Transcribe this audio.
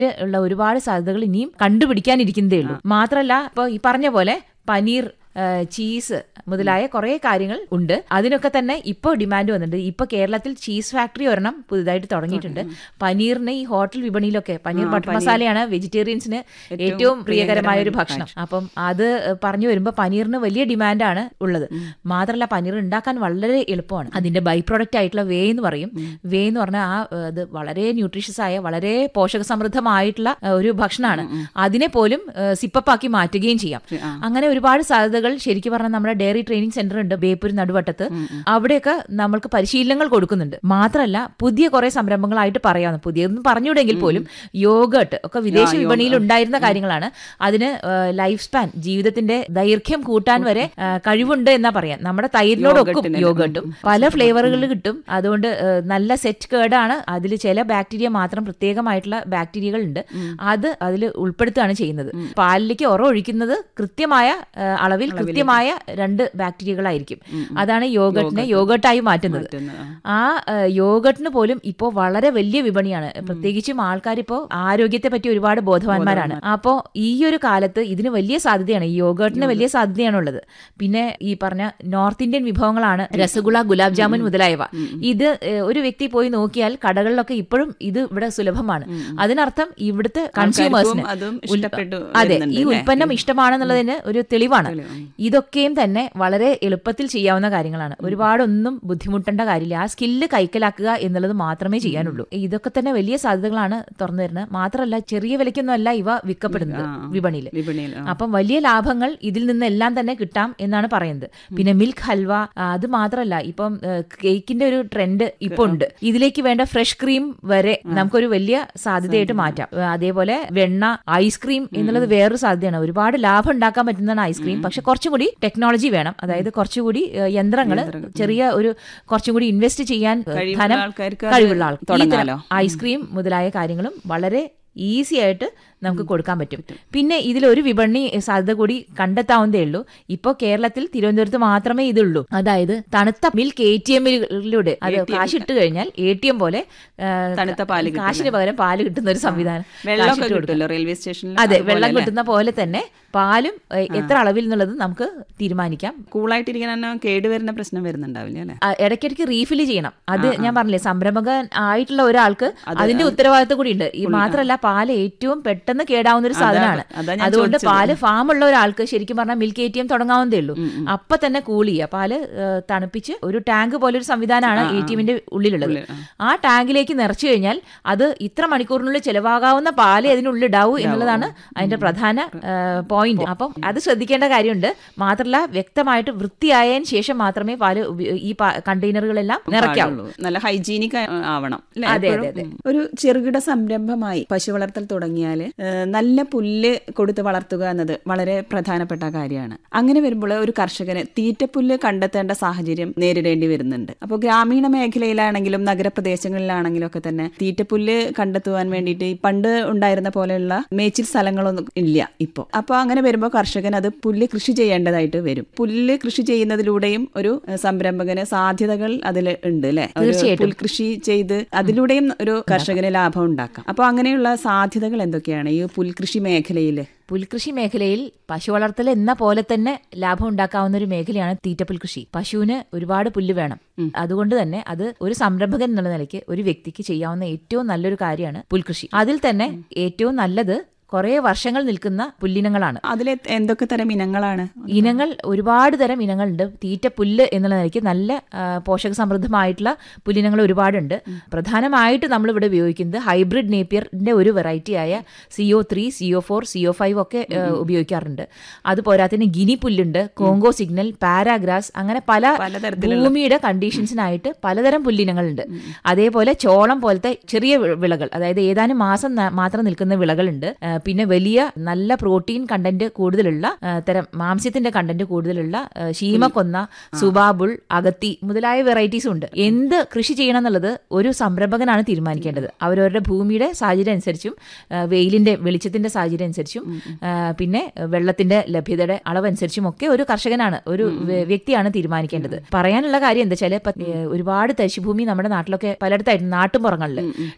ഉള്ള ഒരുപാട് സാധ്യതകൾ ഇനിയും കണ്ടുപിടിക്കാനിരിക്കുന്നതേ ഉള്ളൂ മാത്രമല്ല ഇപ്പൊ ഈ പറഞ്ഞ പോലെ പനീർ ആ, ചീസ് മുതലായ കുറെ കാര്യങ്ങൾ ഉണ്ട് അതിനൊക്കെ തന്നെ ഇപ്പോൾ ഡിമാൻഡ് വന്നിട്ടുണ്ട് ഇപ്പൊ കേരളത്തിൽ ചീസ് ഫാക്ടറി ഒരെണ്ണം പുതുതായിട്ട് തുടങ്ങിയിട്ടുണ്ട് പനീറിന് ഈ ഹോട്ടൽ വിപണിയിലൊക്കെ പനീർ ബട്ടർ മസാലയാണ് വെജിറ്റേറിയൻസിന് ഏറ്റവും പ്രിയകരമായ ഒരു ഭക്ഷണം അപ്പം അത് പറഞ്ഞു വരുമ്പോൾ പനീറിന് വലിയ ഡിമാൻഡാണ് ഉള്ളത് മാത്രമല്ല പനീർ ഉണ്ടാക്കാൻ വളരെ എളുപ്പമാണ് അതിന്റെ ബൈ പ്രോഡക്റ്റ് ആയിട്ടുള്ള വേ എന്ന് പറയും വേ എന്ന് പറഞ്ഞാൽ ആ ഏഹ്, അത് വളരെ ന്യൂട്രീഷ്യസ് ആയ വളരെ പോഷക സമൃദ്ധമായിട്ടുള്ള ഏഹ്, ഒരു ഭക്ഷണമാണ് അതിനെ പോലും സിപ്പപ്പാക്കി മാറ്റുകയും ചെയ്യാം അങ്ങനെ ഒരുപാട് സാധ്യതകൾ ശരിക്കും പറഞ്ഞാൽ നമ്മുടെ ഡയറി ട്രെയിനിങ് സെന്റർ ഉണ്ട് ബേപ്പൂർ നടുവട്ടത്ത് അവിടെയൊക്കെ നമ്മൾക്ക് പരിശീലനങ്ങൾ കൊടുക്കുന്നുണ്ട് മാത്രമല്ല പുതിയ കുറെ സംരംഭങ്ങളായിട്ട് പറയാവുന്ന പുതിയതെന്ന് പറഞ്ഞുവിടെങ്കിൽ പോലും യോഗട്ട് ഒക്കെ വിദേശ വിപണിയിൽ ഉണ്ടായിരുന്ന കാര്യങ്ങളാണ് അതിന് ലൈഫ് സ്പാൻ ജീവിതത്തിന്റെ ദൈർഘ്യം കൂട്ടാൻ വരെ ആ, കഴിവുണ്ട് എന്നാ പറയാം നമ്മുടെ തൈരിനോടൊക്കും യോഗട്ടും പല ഫ്ലേവറുകളിൽ കിട്ടും അതുകൊണ്ട് ആ, നല്ല സെറ്റ് കേടാണ് അതിൽ ചില ബാക്ടീരിയ മാത്രം പ്രത്യേകമായിട്ടുള്ള ബാക്ടീരിയകൾ ഉണ്ട് അത് അതിൽ ഉൾപ്പെടുത്തുകയാണ് ചെയ്യുന്നത് പാലിലേക്ക് ഉറ ഒഴിക്കുന്നത് കൃത്യമായ ആ, അളവിൽ കൃത്യമായ രണ്ട് ബാക്ടീരിയകളായിരിക്കും അതാണ് യോഗട്ടിനെ യോഗട്ടായി മാറ്റുന്നത് ആ ആ, യോഗട്ടിന് പോലും ഇപ്പോൾ വളരെ വലിയ വിപണിയാണ് പ്രത്യേകിച്ചും ആൾക്കാർ ഇപ്പോൾ ആരോഗ്യത്തെ പറ്റി ഒരുപാട് ബോധവാന്മാരാണ് അപ്പോൾ ഈ ഒരു കാലത്ത് ഇതിന് വലിയ സാധ്യതയാണ് ഈ യോഗട്ടിന് വലിയ സാധ്യതയാണുള്ളത് പിന്നെ ഈ പറഞ്ഞ നോർത്ത് ഇന്ത്യൻ വിഭവങ്ങളാണ് രസഗുള ഗുലാബ് ജാമുൻ മുതലായവ ഇത് ഏഹ്, ഒരു വ്യക്തി പോയി നോക്കിയാൽ കടകളിലൊക്കെ ഇപ്പോഴും ഇത് ഇവിടെ സുലഭമാണ് അതിനർത്ഥം ഇവിടുത്തെ കൺസ്യൂമേഴ്സിന് അതും ഉൽ- ഇഷ്ടപ്പെട്ടു അതെ വരുന്നുണ്ട് ഈ അല്ലേ? ഉൽപ്പന്നം ഇഷ്ടമാണെന്നുള്ളതിന് ഒരു തെളിവാണ് ഇതൊക്കെയും തന്നെ വളരെ എളുപ്പത്തിൽ ചെയ്യാവുന്ന കാര്യങ്ങളാണ് ഒരുപാടൊന്നും ബുദ്ധിമുട്ടേണ്ട കാര്യമില്ല ആ സ്കില്ല് കൈക്കലാക്കുക എന്നുള്ളത് മാത്രമേ ചെയ്യാനുള്ളൂ ഇതൊക്കെ തന്നെ വലിയ സാധ്യതകളാണ് തുറന്നു തരുന്നത് മാത്രമല്ല ചെറിയ വിലയ്ക്കൊന്നും അല്ല ഇവ വിൽക്കപ്പെടുന്നത് വിപണിയിൽ വിപണിയിൽ ആ. അപ്പം വലിയ ലാഭങ്ങൾ ഇതിൽ നിന്നെല്ലാം തന്നെ കിട്ടാം എന്നാണ് പറയുന്നത് പിന്നെ മിൽക്ക് ഹൽവ ആ, അത് മാത്രമല്ല ഇപ്പം ഏഹ്, കേക്കിന്റെ ഒരു ട്രെൻഡ് ഇപ്പൊ ഉണ്ട് ഇതിലേക്ക് വേണ്ട ഫ്രഷ് ക്രീം വരെ നമുക്കൊരു വലിയ സാധ്യതയായിട്ട് മാറ്റാം ഏഹ്, അതേപോലെ വെണ്ണ ഐസ്ക്രീം എന്നുള്ളത് വേറൊരു സാധ്യതയാണ് ഒരുപാട് ലാഭം ഉണ്ടാക്കാൻ പറ്റുന്നതാണ് ഐസ്ക്രീം പക്ഷെ കുറച്ചും കൂടി ടെക്നോളജി വേണം അതായത് കുറച്ചുകൂടി യന്ത്രങ്ങൾ ചെറിയ ഒരു കുറച്ചും കൂടി ഇൻവെസ്റ്റ് ചെയ്യാൻ ഏഹ്, കഴിവുള്ള ധനം ആൾക്കാർക്ക് അത് കഴിവുള്ള ആൾ ഈ തരം തുടങ്ങാലോ. ഐസ്ക്രീം മുതലായ കാര്യങ്ങളും വളരെ ഈസി ആയിട്ട് നമുക്ക് കൊടുക്കാൻ പറ്റും പിന്നെ ഇതിലൊരു വിപണി സാധ്യത കൂടി കണ്ടെത്താവുന്നതേ ഉള്ളൂ ഇപ്പോൾ കേരളത്തിൽ തിരുവനന്തപുരത്ത് മാത്രമേ ഇതുള്ളൂ അതായത് തണുത്ത മിൽക്ക് എ ടി എമ്മിലൂടെ അത് കാശ് ഇട്ട് കഴിഞ്ഞാൽ എ ടി എം പോലെ ആ, തണുത്ത പാല് കിട്ടുന്ന. കാശിന് പകരം പാല് കിട്ടുന്ന ഒരു സംവിധാനം വെള്ളമൊക്കെ കാശിട്ട് കൊടുക്കും. കിട്ടുമല്ലോ റെയിൽവേ സ്റ്റേഷനിൽ അതെ വെള്ളം കിട്ടുന്ന പോലെ തന്നെ പാലും ഏ, എത്ര അളവിൽ എന്നുള്ളത് നമുക്ക് തീരുമാനിക്കാം കൂളായിട്ടിരിക്കാൻ തന്നെ കേടുവരുന്ന പ്രശ്നം വരുന്നുണ്ടാവില്ല അല്ലെ ആ, ഇടയ്ക്കിടയ്ക്ക് റീഫിൽ ചെയ്യണം അത് ഞാൻ പറഞ്ഞില്ലേ സംരംഭകൻ ആയിട്ടുള്ള ഒരാൾക്ക് അതിന്റെ ഉത്തരവാദിത്തം കൂടി ഉണ്ട് ഈ മാത്രമല്ല പാല് ഏറ്റവും പെട്ടെന്ന് കേടാവുന്ന ഒരു സാധനമാണ് അതാ ഞാൻ അതുകൊണ്ട് പാല് ഫാം ഉള്ള ഒരാൾക്ക് ശരിക്കും പറഞ്ഞാൽ മിൽക്ക് എ ടി എം തുടങ്ങാവുന്നതേ ഉള്ളൂ അപ്പൊ തന്നെ കൂൾ ചെയ്യുക പാല് ഏ, തണുപ്പിച്ച് ഒരു ടാങ്ക് പോലെ ഒരു സംവിധാനമാണ് എ ടി എമ്മിന്റെ ഉള്ളിലുള്ളത് ആ ടാങ്കിലേക്ക് നിറച്ചു കഴിഞ്ഞാൽ അത് ഇത്ര മണിക്കൂറിനുള്ളിൽ ചെലവാകാവുന്ന പാല് അതിനുള്ളിൽ ഇടാവൂ എന്നുള്ളതാണ് അതിന്റെ പ്രധാന പോയിന്റ് അപ്പം അത് ശ്രദ്ധിക്കേണ്ട കാര്യമുണ്ട് മാത്രമല്ല വ്യക്തമായിട്ട് വൃത്തിയായതിനു ശേഷം മാത്രമേ പാല് ഉപ- ഈ കണ്ടെയ്നറുകളെല്ലാം നിറയ്ക്കാവൂ പാടുള്ളൂ. നല്ല ഹൈജീനിക് ആവണം ല്ലേ? അതെ, എപ്പോഴും? അതെ, ഉം. ഒരു ചെറുകിട സംരംഭമായി പശു വളർത്തൽ തുടങ്ങിയാൽ നല്ല പുല്ല് കൊടുത്ത് വളർത്തുക എന്നത് വളരെ പ്രധാനപ്പെട്ട കാര്യമാണ് അങ്ങനെ വരുമ്പോൾ ഒരു കർഷകന് തീറ്റപ്പുല്ല് കണ്ടെത്തേണ്ട സാഹചര്യം നേരിടേണ്ടി വരുന്നുണ്ട് അപ്പോൾ ഗ്രാമീണ മേഖലയിലാണെങ്കിലും നഗരപ്രദേശങ്ങളിലാണെങ്കിലും ഒക്കെ തന്നെ തീറ്റപ്പുല്ല് കണ്ടെത്തുവാൻ വേണ്ടിയിട്ട് ഈ പണ്ട് ഉണ്ടായിരുന്ന പോലെയുള്ള മേച്ചിൽ സ്ഥലങ്ങളൊന്നും ഇല്ല ഇപ്പോൾ അപ്പോൾ അങ്ങനെ വരുമ്പോൾ കർഷകൻ അത് പുല്ല് കൃഷി ചെയ്യേണ്ടതായിട്ട് വരും പുല്ല് കൃഷി ചെയ്യുന്നതിലൂടെയും ഒരു ഏഹ്, സംരംഭകന് സാധ്യതകൾ അതിൽ ഉണ്ട് അല്ലെ തീർച്ചയായിട്ടും. കൃഷി ചെയ്ത് അതിലൂടെയും ഒരു കർഷകന് ലാഭം ഉണ്ടാക്കാം അപ്പോൾ അങ്ങനെയുള്ള സാധ്യതകൾ എന്തൊക്കെയാണ് ഈ പുൽകൃഷി മേഖലയിൽ പുൽകൃഷി മേഖലയിൽ പശു വളർത്തൽ എന്ന പോലെ തന്നെ ലാഭം ഉണ്ടാക്കാവുന്ന ഒരു മേഖലയാണ് തീറ്റപ്പുൽ കൃഷി പശുവിന് ഒരുപാട് പുല്ല് വേണം അതുകൊണ്ട് തന്നെ അത് ഒരു സംരംഭകൻ എന്നുള്ള നിലയ്ക്ക് ഒരു വ്യക്തിക്ക് ചെയ്യാവുന്ന ഏറ്റവും നല്ലൊരു കാര്യമാണ് പുൽകൃഷി അതിൽ തന്നെ ഏറ്റവും നല്ലത് കുറേ വർഷങ്ങൾ നിൽക്കുന്ന പുല്ലിനങ്ങളാണ് അതിൽ എന്തൊക്കെ തരം ഇനങ്ങളാണ് ഇനങ്ങൾ ഒരുപാട് തരം ഇനങ്ങളുണ്ട് തീറ്റ പുല്ല് എന്നുള്ള നിലയ്ക്ക് നല്ല ആ, പോഷക സമൃദ്ധമായിട്ടുള്ള പുല്ലിനങ്ങൾ ഒരുപാടുണ്ട് പ്രധാനമായിട്ട് നമ്മൾ ഇവിടെ ഉപയോഗിക്കുന്നത് ഹൈബ്രിഡ് നേപ്പിയറിന്റെ ഒരു വെറൈറ്റി ആയ C O three C O four C O five ഒക്കെ ആ, ഉപയോഗിക്കാറുണ്ട് അത് പോരാത്തിന് ഗിനി പുല്ലുണ്ട് കോങ്കോ സിഗ്നൽ പാരാഗ്രാസ് അങ്ങനെ പല പലതരത്തിലുള്ള- ഭൂമിയുടെ കണ്ടീഷൻസിനായിട്ട് പലതരം പുല്ലിനങ്ങളുണ്ട് അതേപോലെ ചോളം പോലത്തെ ചെറിയ വി- വിളകൾ അതായത് ഏതാനും മാസം ന- മാത്രം നിൽക്കുന്ന വിളകളുണ്ട് ആ, പിന്നെ വലിയ നല്ല പ്രോട്ടീൻ കണ്ടന്റ് കൂടുതലുള്ള ആ, തരം മാംസ്യത്തിന്റെ കണ്ടന്റ് കൂടുതലുള്ള ആ, ശീമക്കൊന്ന സുബാബുൾ അഗത്തി മുതലായ വെറൈറ്റീസ് ഉണ്ട് എന്ത് കൃഷി ചെയ്യണം എന്നുള്ളത് ഒരു സംരംഭകനാണ് തീരുമാനിക്കേണ്ടത് അവരവരുടെ ഭൂമിയുടെ സാഹചര്യം അനുസരിച്ചും ആ, വെയിലിന്റെ വെളിച്ചത്തിന്റെ സാഹചര്യം അനുസരിച്ചും ആ, പിന്നെ വെള്ളത്തിന്റെ ലഭ്യതയുടെ അളവനുസരിച്ചും ഒക്കെ ഒരു കർഷകനാണ് ഒരു വ്യ- വ്യക്തിയാണ് തീരുമാനിക്കേണ്ടത് പറയാനുള്ള കാര്യം എന്താ വെച്ചാൽ ഒരുപാട് തരിശുഭൂമി നമ്മുടെ നാട്ടിലൊക്കെ പലയിടത്തായിട്ട് നാട്ടുപുറങ്ങളിൽ